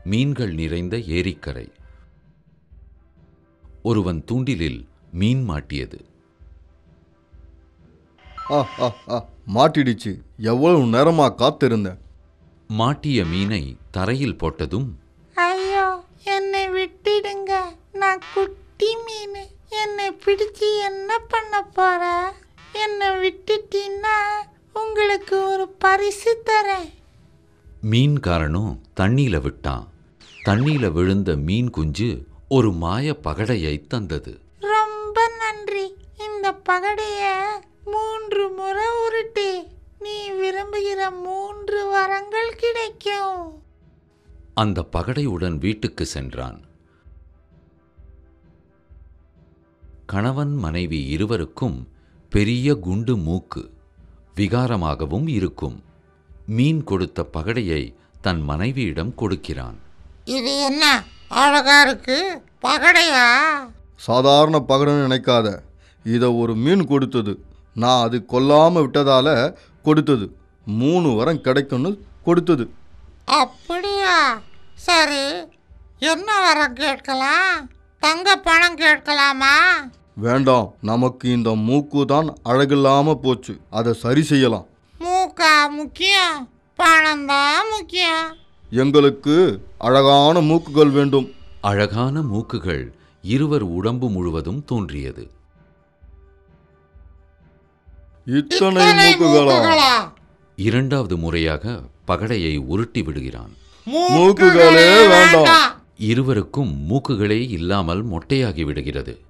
மீன்கள் நிறைந்த ஏரிக்கரை ஒருவன் தூண்டிலில் மீன் மாட்டியது ஆ ஆ ஆ மாட்டிடுச்சு எவ்வளவு நேரமா காத்திருந்தேன் மாட்டிய மீனை தரையில் போட்டதும் ஐயோ என்னை விட்டுடுங்க நான் குட்டி மீன் என்னை பிடிச்சு என்ன பண்ண போற என்னை விட்டுட்டீன்னா உங்களுக்கு ஒரு பரிசு தரேன் மீன்காரனும் தண்ணீல விட்டான் தண்ணீல விழுந்த மீன் குஞ்சு ஒரு மாய பகடையை தந்தது ரொம்ப நன்றி இந்த பகடைய மூன்று முறை உருட்டு நீ விரும்புகிற மூன்று வரங்கள் கிடைக்கும் அந்த பகடையுடன் வீட்டுக்கு சென்றான் கணவன் மனைவி இருவருக்கும் பெரிய குண்டு மூக்கு விகாரமாகவும் இருக்கும் மீன் கொடுத்த பகடையை தன் மனைவியிடம் கொடுக்கிறான் இது என்ன அழகா இருக்கு பகடையா சாதாரண பகடன்னு நினைக்காத இதை ஒரு மீன் கொடுத்தது நான் அது கொல்லாம விட்டதால கொடுத்தது மூணு வரம் கிடைக்கும்னு கொடுத்தது அப்படியா சரி என்ன வரம் கேட்கலாம் தங்க பணம் கேட்கலாமா வேண்டாம் நமக்கு இந்த மூக்கு தான் அழகில்லாம போச்சு அதை சரி செய்யலாம் மூக்கா முக்கியம் பணம் தான் முக்கியம் எங்களுக்கு அழகான மூக்குகள் வேண்டும் அழகான மூக்குகள் இருவர் உடம்பு முழுவதும் தோன்றியது இத்தனை இத்தனை மூக்குகளா மூக்குகளா? இரண்டாவது முறையாக பகடையை உருட்டி விடுகிறான் மூக்குகளே வேண்டாம். இருவருக்கும் மூக்குகளே இல்லாமல் மொட்டையாகி விடுகிறது